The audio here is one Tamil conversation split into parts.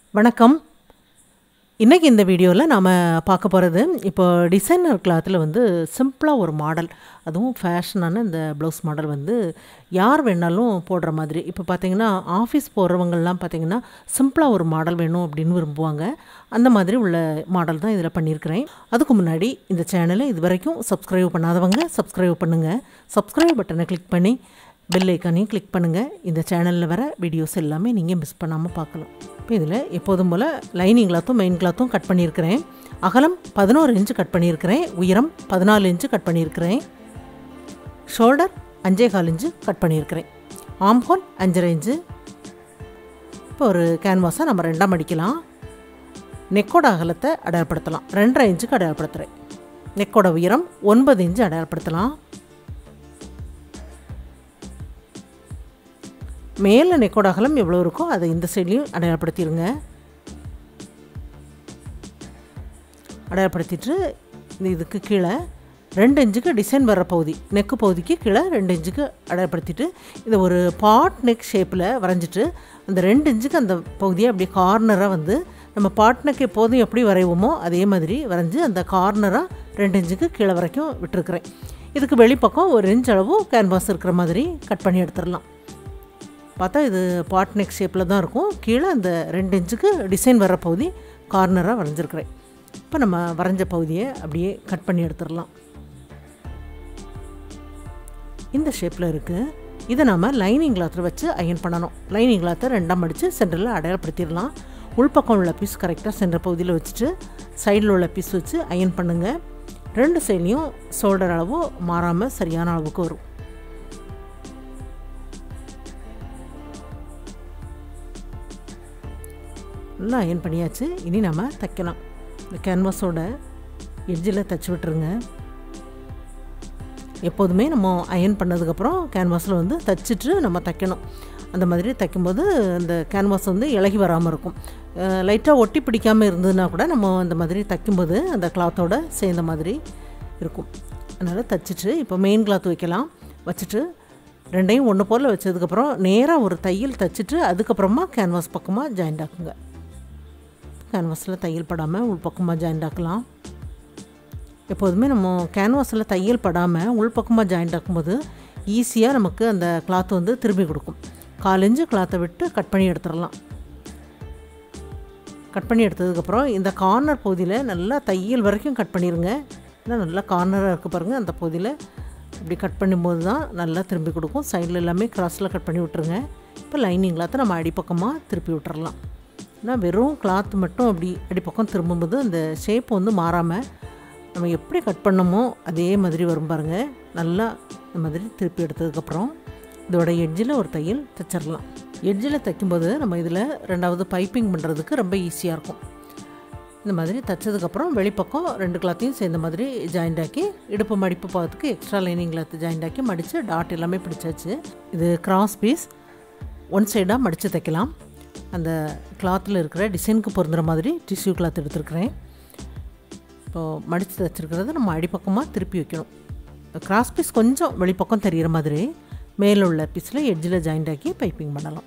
வணக்கம் இன்றைக்கி இந்த வீடியோவில் நாம் பார்க்க போகிறது இப்போ டிசைனர் கிளாத்தில் வந்து சிம்பிளாக ஒரு மாடல் அதுவும் ஃபேஷனான இந்த ப்ளவுஸ் மாடல் வந்து யார் வேணாலும் போடுற மாதிரி இப்போ பார்த்தீங்கன்னா ஆஃபீஸ் போடுறவங்கள்லாம் பார்த்தீங்கன்னா சிம்பிளாக ஒரு மாடல் வேணும் அப்படின்னு விரும்புவாங்க அந்த மாதிரி உள்ள மாடல் தான் இதில் பண்ணியிருக்கிறேன் அதுக்கு முன்னாடி இந்த சேனலை இது வரைக்கும் சப்ஸ்கிரைப் பண்ணாதவங்க சப்ஸ்கிரைப் பண்ணுங்கள் சப்ஸ்கிரைப் பட்டனை கிளிக் பண்ணி பெல் ஐக்கானையும் கிளிக் பண்ணுங்கள் இந்த சேனலில் வர வீடியோஸ் எல்லாமே நீங்கள் மிஸ் பண்ணாமல் பார்க்கலாம் இப்போ இதில் எப்போதும் போல் லைனிங் கிளாத்தும் மெயின் கிளாத்தும் கட் பண்ணியிருக்கிறேன் அகலம் பதினோரு இன்ச்சு கட் பண்ணியிருக்கிறேன் உயரம் பதினாலு இன்ச்சு கட் பண்ணியிருக்கிறேன் ஷோல்டர் அஞ்சே கால் இன்ச்சு கட் பண்ணியிருக்கிறேன் ஆம் ஹோல் அஞ்சரை இன்ச்சு இப்போ ஒரு கேன்வாஸை நம்ம ரெண்டாம் அடிக்கலாம் நெக்கோட அகலத்தை அடையாளப்படுத்தலாம் ரெண்டரை இன்ச்சுக்கு அடையாளப்படுத்துகிறேன் நெக்கோட உயரம் ஒன்பது இன்ச்சு அடையாளப்படுத்தலாம் மேலே நெக்கோட அகலம் எவ்வளோ இருக்கோ அதை இந்த சைட்லேயும் அடையாளப்படுத்திடுங்க அடையாளப்படுத்திட்டு இந்த இதுக்கு கீழே ரெண்டு இன்ச்சுக்கு டிசைன் வர்ற பகுதி நெக்கு பகுதிக்கு கீழே ரெண்டு இன்ச்சுக்கு அடையாளப்படுத்திட்டு இதை ஒரு பாட் நெக் ஷேப்பில் வரைஞ்சிட்டு அந்த ரெண்டு இன்ச்சுக்கு அந்த பகுதியை அப்படியே கார்னராக வந்து நம்ம பாட் நெக் எப்போதும் எப்படி வரைவோமோ அதே மாதிரி வரைஞ்சி அந்த கார்னராக ரெண்டு இன்ச்சுக்கு கீழே வரைக்கும் விட்டுருக்குறேன் இதுக்கு வெளிப்பக்கம் ஒரு இன்ச் அளவு கேன்வாஸ் இருக்கிற மாதிரி கட் பண்ணி எடுத்துடலாம் பார்த்தா இது பாட் நெக் ஷேப்பில் தான் இருக்கும் கீழே அந்த ரெண்டு இன்ச்சுக்கு டிசைன் வர பகுதி கார்னராக வரைஞ்சிருக்கிறேன் இப்போ நம்ம வரைஞ்ச பகுதியை அப்படியே கட் பண்ணி எடுத்துடலாம் இந்த ஷேப்பில் இருக்குது இதை நாம் லைனிங் கிளாத்தில் வச்சு அயன் பண்ணணும் லைனிங் கிளாத்தை ரெண்டாம் அடித்து சென்டரில் அடையாளப்படுத்திடலாம் உள்பக்கம் உள்ள பீஸ் கரெக்டாக சென்டர் பகுதியில் வச்சுட்டு சைடில் உள்ள பீஸ் வச்சு அயன் பண்ணுங்கள் ரெண்டு சைட்லேயும் ஷோல்டர் அளவு மாறாமல் சரியான அளவுக்கு வரும் நல்லா அயன் பண்ணியாச்சு இனி நம்ம தைக்கலாம் இந்த கேன்வாஸோட எட்ஜில் தைச்சி விட்டுருங்க எப்போதுமே நம்ம அயன் பண்ணதுக்கப்புறம் கேன்வாஸில் வந்து தைச்சிட்டு நம்ம தைக்கணும் அந்த மாதிரி தைக்கும்போது அந்த கேன்வாஸ் வந்து இலகி வராமல் இருக்கும் லைட்டாக ஒட்டி பிடிக்காமல் இருந்ததுன்னா கூட நம்ம அந்த மாதிரி தைக்கும்போது அந்த கிளாத்தோட சேர்ந்த மாதிரி இருக்கும் அதனால் தைச்சிட்டு இப்போ மெயின் கிளாத் வைக்கலாம் வச்சுட்டு ரெண்டையும் ஒன்று போல் வச்சதுக்கப்புறம் நேராக ஒரு தையல் தைச்சிட்டு அதுக்கப்புறமா கேன்வாஸ் பக்கமாக ஜாயிண்ட் ஆக்குங்க கேன்வாஸில் தையல் படாமல் உள்பக்கமாக ஜாயிண்ட் ஆக்கலாம் எப்போதுமே நம்ம கேன்வாஸில் தையல் படாமல் உள்பக்கமாக ஜாயிண்ட் ஆக்கும்போது ஈஸியாக நமக்கு அந்த கிளாத் வந்து திரும்பி கொடுக்கும் காலஞ்சு கிளாத்தை விட்டு கட் பண்ணி எடுத்துடலாம் கட் பண்ணி எடுத்ததுக்கப்புறம் இந்த கார்னர் பகுதியில் நல்லா தையல் வரைக்கும் கட் பண்ணிடுங்க ஏன்னா நல்லா கார்னராக இருக்குது பாருங்கள் அந்த பகுதியில் இப்படி கட் பண்ணும்போது தான் நல்லா திரும்பி கொடுக்கும் சைடில் எல்லாமே கிராஸில் கட் பண்ணி விட்டுருங்க இப்போ லைனிங் கிளாத்தை நம்ம அடிப்பக்கமாக திருப்பி விட்டுறலாம் ஏன்னா வெறும் கிளாத் மட்டும் அப்படி அடிப்பக்கம் திரும்பும்போது அந்த ஷேப் வந்து மாறாமல் நம்ம எப்படி கட் பண்ணமோ அதே மாதிரி வரும் பாருங்கள் நல்லா இந்த மாதிரி திருப்பி எடுத்ததுக்கப்புறம் இதோட எட்ஜில் ஒரு தையல் தைச்சிடலாம் எட்ஜில் தைக்கும்போது நம்ம இதில் ரெண்டாவது பைப்பிங் பண்ணுறதுக்கு ரொம்ப ஈஸியாக இருக்கும் இந்த மாதிரி தைச்சதுக்கப்புறம் வெளிப்பக்கம் ரெண்டு கிளாத்தையும் சேர்ந்த மாதிரி ஜாயிண்ட் ஆக்கி இடுப்பு மடிப்பு பார்த்துக்கு எக்ஸ்ட்ரா லைனிங் கிளாத்து ஜாயிண்ட் ஆக்கி மடித்து டாட் எல்லாமே பிடிச்சாச்சு இது கிராஸ் பீஸ் ஒன் சைடாக மடித்து தைக்கலாம் அந்த கிளாத்தில் இருக்கிற டிசைனுக்கு பொருந்துகிற மாதிரி டிஷ்யூ கிளாத் எடுத்துருக்குறேன் இப்போது மடித்து தைச்சிருக்கிறத நம்ம அடிப்பக்கமாக திருப்பி வைக்கணும் கிராஸ் பீஸ் கொஞ்சம் வெளிப்பக்கம் தெரிகிற மாதிரி மேலே உள்ள பீஸில் எட்ஜில் ஜாயிண்ட் ஆக்கி பைப்பிங் பண்ணலாம்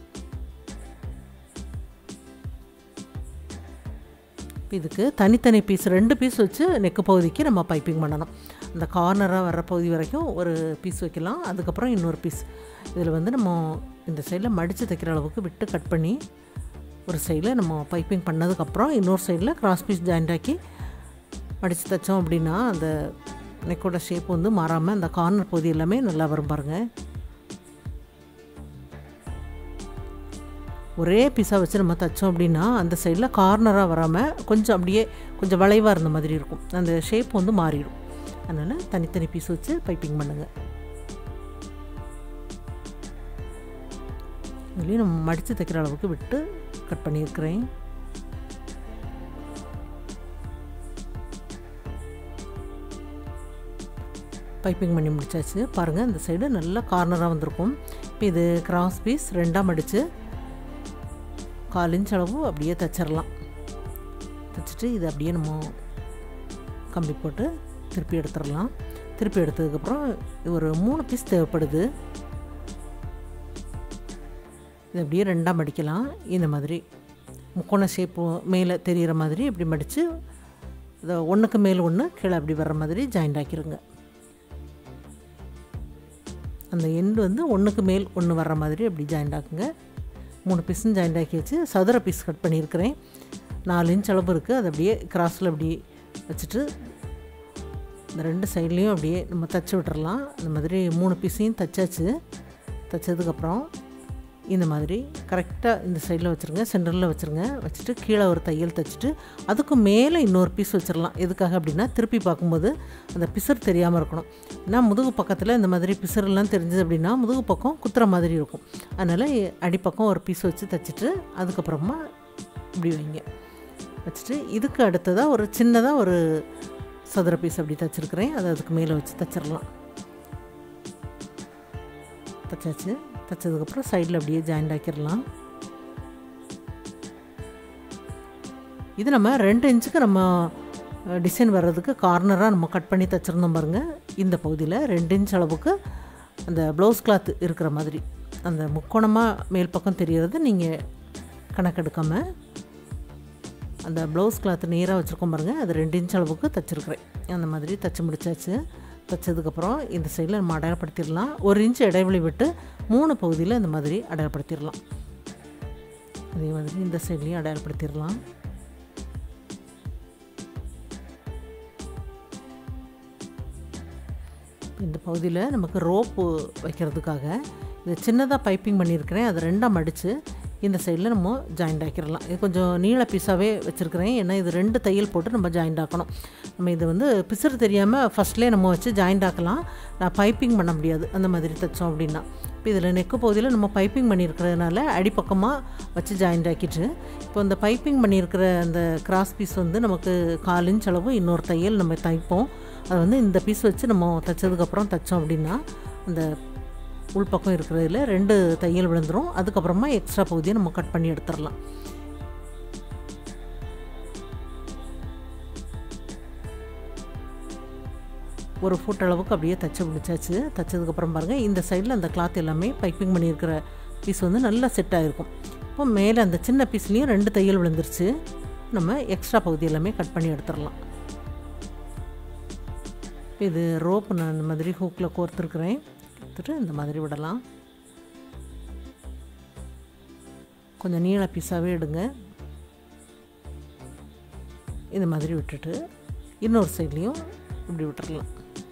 இதுக்கு தனித்தனி பீஸ் ரெண்டு பீஸ் வச்சு நெக்கு பகுதிக்கு நம்ம பைப்பிங் பண்ணணும் அந்த கார்னராக வர்ற பகுதி வரைக்கும் ஒரு பீஸ் வைக்கலாம் அதுக்கப்புறம் இன்னொரு பீஸ் இதில் வந்து நம்ம இந்த சைடில் மடித்து தைக்கிற அளவுக்கு விட்டு கட் பண்ணி ஒரு சைடில் நம்ம பைப்பிங் பண்ணதுக்கப்புறம் இன்னொரு சைடில் கிராஸ் பீஸ் ஜாயிண்ட் ஆக்கி மடித்து தைச்சோம் அப்படின்னா அந்த நெக்கோட ஷேப் வந்து மாறாமல் அந்த கார்னர் பகுதி எல்லாமே நல்லா வரும் பாருங்கள் ஒரே பீஸாக வச்சு நம்ம தைச்சோம் அப்படின்னா அந்த சைடில் கார்னராக வராமல் கொஞ்சம் அப்படியே கொஞ்சம் வளைவாக இருந்த மாதிரி இருக்கும் அந்த ஷேப் வந்து மாறிடும் அதனால் தனித்தனி பீஸ் வச்சு பைப்பிங் பண்ணுங்கள் இதுலேயும் நம்ம மடித்து தைக்கிற அளவுக்கு விட்டு கட் பண்ணியிருக்கிறேன் பைப்பிங் பண்ணி முடிச்சாச்சு பாருங்கள் இந்த சைடு நல்லா கார்னராக வந்திருக்கும் இப்போ இது கிராஸ் பீஸ் ரெண்டாக மடித்து கால் இன்ச் அளவு அப்படியே தைச்சிடலாம் தைச்சிட்டு இது அப்படியே நம்ம கம்பி போட்டு திருப்பி எடுத்துடலாம் திருப்பி எடுத்ததுக்கப்புறம் ஒரு மூணு பீஸ் தேவைப்படுது இது அப்படியே ரெண்டாக மடிக்கலாம் இந்த மாதிரி முக்கோண ஷேப்பு மேலே தெரிகிற மாதிரி இப்படி மடித்து இதை ஒன்றுக்கு மேல் ஒன்று கீழே அப்படி வர்ற மாதிரி ஜாயிண்ட் ஆக்கிருங்க அந்த எண்டு வந்து ஒன்றுக்கு மேல் ஒன்று வர்ற மாதிரி அப்படி ஜாயிண்ட் ஆக்குங்க மூணு பீஸும் ஜாயிண்ட் ஆக்கி வச்சு சதுர பீஸ் கட் பண்ணியிருக்கிறேன் நாலு இன்ச் அளவு இருக்குது அதை அப்படியே கிராஸில் அப்படி வச்சுட்டு இந்த ரெண்டு சைட்லேயும் அப்படியே நம்ம தச்சு விட்டுறலாம் இந்த மாதிரி மூணு பீஸையும் தச்சாச்சு தைச்சதுக்கப்புறம் இந்த மாதிரி கரெக்டாக இந்த சைடில் வச்சுருங்க சென்டரில் வச்சுருங்க வச்சுட்டு கீழே ஒரு தையல் தைச்சிட்டு அதுக்கு மேலே இன்னொரு பீஸ் வச்சிடலாம் எதுக்காக அப்படின்னா திருப்பி பார்க்கும்போது அந்த பிசர் தெரியாமல் இருக்கணும் ஏன்னா முதுகு பக்கத்தில் இந்த மாதிரி பிசர்லாம் தெரிஞ்சது அப்படின்னா முதுகு பக்கம் குத்துற மாதிரி இருக்கும் அதனால் அடிப்பக்கம் ஒரு பீஸ் வச்சு தைச்சிட்டு அதுக்கப்புறமா இப்படி வைங்க வச்சுட்டு இதுக்கு அடுத்ததாக ஒரு சின்னதாக ஒரு சதுர பீஸ் அப்படி தைச்சிருக்கிறேன் அதை அதுக்கு மேலே வச்சு தைச்சிடலாம் தைச்சாச்சு தைச்சதுக்கப்புறம் சைடில் அப்படியே ஜாயிண்ட் ஆக்கிடலாம் இது நம்ம ரெண்டு இன்ச்சுக்கு நம்ம டிசைன் வர்றதுக்கு கார்னராக நம்ம கட் பண்ணி தைச்சிருந்தோம் பாருங்கள் இந்த பகுதியில் ரெண்டு இன்ச் அளவுக்கு அந்த ப்ளவுஸ் கிளாத் இருக்கிற மாதிரி அந்த முக்கோணமாக மேல் பக்கம் தெரியறது நீங்கள் கணக்கெடுக்காமல் அந்த ப்ளவுஸ் கிளாத் நேராக வச்சுருக்கோம் பாருங்கள் அது ரெண்டு இன்ச் அளவுக்கு தைச்சிருக்கிறேன் அந்த மாதிரி தைச்சி முடிச்சாச்சு தைச்சதுக்கப்புறம் இந்த சைடில் நம்ம அடையாளப்படுத்திடலாம் ஒரு இன்ச் இடைவெளி விட்டு மூணு பகுதியில் இந்த மாதிரி அடையாளப்படுத்திடலாம் அதே மாதிரி இந்த சைட்லேயும் அடையாளப்படுத்திடலாம் இந்த பகுதியில் நமக்கு ரோப்பு வைக்கிறதுக்காக இது சின்னதாக பைப்பிங் பண்ணியிருக்கிறேன் அதை ரெண்டாக மடித்து இந்த சைடில் நம்ம ஜாயிண்ட் ஆக்கிடலாம் இது கொஞ்சம் நீள பீஸாகவே வச்சுருக்கிறேன் ஏன்னா இது ரெண்டு தையல் போட்டு நம்ம ஜாயிண்ட் ஆக்கணும் நம்ம இது வந்து பிசர் தெரியாமல் ஃபஸ்ட்லேயே நம்ம வச்சு ஜாயிண்ட் ஆக்கலாம் நான் பைப்பிங் பண்ண முடியாது அந்த மாதிரி தைச்சோம் அப்படின்னா இப்போ இதில் நெக்கு பகுதியில் நம்ம பைப்பிங் பண்ணியிருக்கிறதுனால அடிப்பக்கமாக வச்சு ஜாயிண்ட் ஆக்கிட்டு இப்போ இந்த பைப்பிங் பண்ணியிருக்கிற அந்த கிராஸ் பீஸ் வந்து நமக்கு கால் இன்ச் அளவு இன்னொரு தையல் நம்ம தைப்போம் அதை வந்து இந்த பீஸ் வச்சு நம்ம தைச்சதுக்கப்புறம் தைச்சோம் அப்படின்னா அந்த உள்பக்கம் இருக்கிறதுல ரெண்டு தையல் விழுந்துடும் அதுக்கப்புறமா எக்ஸ்ட்ரா பகுதியை நம்ம கட் பண்ணி எடுத்துடலாம் ஒரு ஃபுட் அளவுக்கு அப்படியே தச்சு முடிச்சாச்சு தைச்சதுக்கப்புறம் பாருங்கள் இந்த சைடில் அந்த கிளாத் எல்லாமே பைப்பிங் பண்ணியிருக்கிற பீஸ் வந்து நல்லா செட் ஆகிருக்கும் இப்போ மேலே அந்த சின்ன பீஸ்லேயும் ரெண்டு தையல் விழுந்துருச்சு நம்ம எக்ஸ்ட்ரா பகுதி எல்லாமே கட் பண்ணி எடுத்துடலாம் இது ரோப்பு நான் இந்த மாதிரி ஹூக்கில் கோர்த்துருக்குறேன் எடுத்துட்டு இந்த மாதிரி விடலாம் கொஞ்சம் நீள பீஸாகவே எடுங்க இந்த மாதிரி விட்டுட்டு இன்னொரு சைட்லேயும் இப்படி விட்டுறலாம்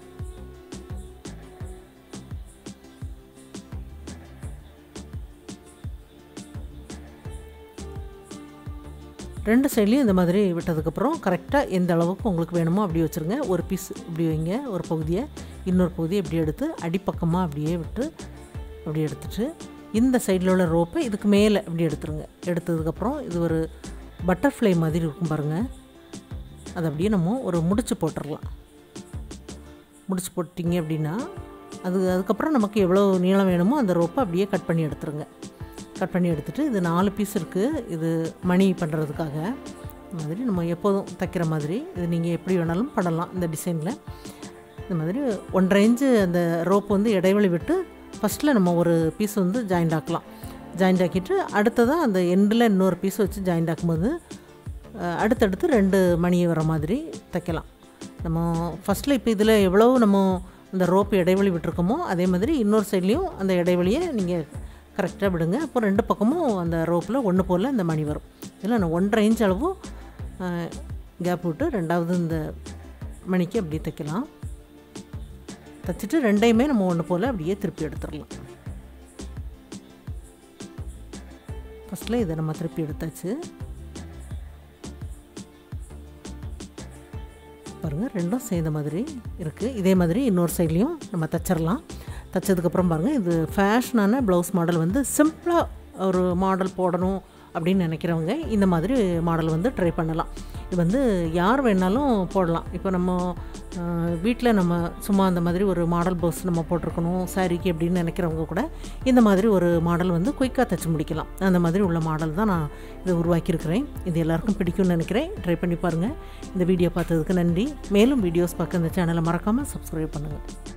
ரெண்டு சைட்லேயும் இந்த மாதிரி விட்டதுக்கப்புறம் கரெக்டாக எந்த அளவுக்கு உங்களுக்கு வேணுமோ அப்படி வச்சுருங்க ஒரு பீஸ் இப்படி வைங்க ஒரு பகுதியை இன்னொரு பகுதியை இப்படி எடுத்து அடிப்பக்கமாக அப்படியே விட்டு அப்படி எடுத்துட்டு இந்த சைடில் உள்ள ரோப்பை இதுக்கு மேலே இப்படி எடுத்துருங்க எடுத்ததுக்கப்புறம் இது ஒரு பட்டர்ஃப்ளை மாதிரி இருக்கும் பாருங்கள் அதை அப்படியே நம்ம ஒரு முடிச்சு போட்டுடலாம் முடிச்சு போட்டிங்க அப்படின்னா அது அதுக்கப்புறம் நமக்கு எவ்வளோ நீளம் வேணுமோ அந்த ரோப்பை அப்படியே கட் பண்ணி எடுத்துருங்க கட் பண்ணி எடுத்துகிட்டு இது நாலு பீஸ் இருக்குது இது மணி பண்ணுறதுக்காக இந்த மாதிரி நம்ம எப்போதும் தைக்கிற மாதிரி இது நீங்கள் எப்படி வேணாலும் பண்ணலாம் இந்த டிசைனில் இந்த மாதிரி ஒன்றரை இன்ச்சு அந்த ரோப் வந்து இடைவெளி விட்டு ஃபஸ்ட்டில் நம்ம ஒரு பீஸ் வந்து ஜாயிண்ட் ஆக்கலாம் ஜாயிண்ட் ஆக்கிட்டு அடுத்ததாக அந்த எண்டில் இன்னொரு பீஸ் வச்சு ஜாயிண்ட் ஆக்கும்போது அஹ், அடுத்தடுத்து ரெண்டு மணி வர மாதிரி தைக்கலாம் நம்ம ஃபஸ்ட்டில் இப்போ இதில் எவ்வளோ நம்ம அந்த ரோப் இடைவெளி விட்டுருக்கோமோ அதே மாதிரி இன்னொரு சைட்லேயும் அந்த இடைவெளியை நீங்கள் கரெக்டாக விடுங்க அப்போ ரெண்டு பக்கமும் அந்த ரோப்பில் ஒன்று போல் இந்த மணி வரும் இதில் நான் ஒன்றரை இன்ச் அளவு கேப் விட்டு ரெண்டாவது இந்த மணிக்கு அப்படியே தைக்கலாம் தைச்சிட்டு ரெண்டையுமே நம்ம ஒன்று போல் அப்படியே திருப்பி எடுத்துடலாம் ஃபஸ்ட்டில் இதை நம்ம திருப்பி எடுத்தாச்சு பாருங்கள் ரெண்டும் சேர்ந்த மாதிரி இருக்குது இதே மாதிரி இன்னொரு சைட்லேயும் நம்ம தச்சிடலாம் தைச்சதுக்கப்புறம் பாருங்கள் இது ஃபேஷனான ப்ளவுஸ் மாடல் வந்து சிம்பிளாக ஒரு மாடல் போடணும் அப்படின்னு நினைக்கிறவங்க இந்த மாதிரி மாடல் வந்து ட்ரை பண்ணலாம் இது வந்து யார் வேணாலும் போடலாம் இப்போ நம்ம வீட்டில் நம்ம சும்மா அந்த மாதிரி ஒரு மாடல் ப்ளவுஸ் நம்ம போட்டிருக்கணும் சாரீக்கு அப்படின்னு நினைக்கிறவங்க கூட இந்த மாதிரி ஒரு மாடல் வந்து குயிக்காக தைச்சு முடிக்கலாம் அந்த மாதிரி உள்ள மாடல் தான் நான் இதை உருவாக்கியிருக்கிறேன் இது எல்லாருக்கும் பிடிக்கும்னு நினைக்கிறேன் ட்ரை பண்ணி பாருங்கள் இந்த வீடியோ பார்த்ததுக்கு நன்றி மேலும் வீடியோஸ் பார்க்க இந்த சேனலை மறக்காமல் சப்ஸ்கிரைப் பண்ணுங்கள்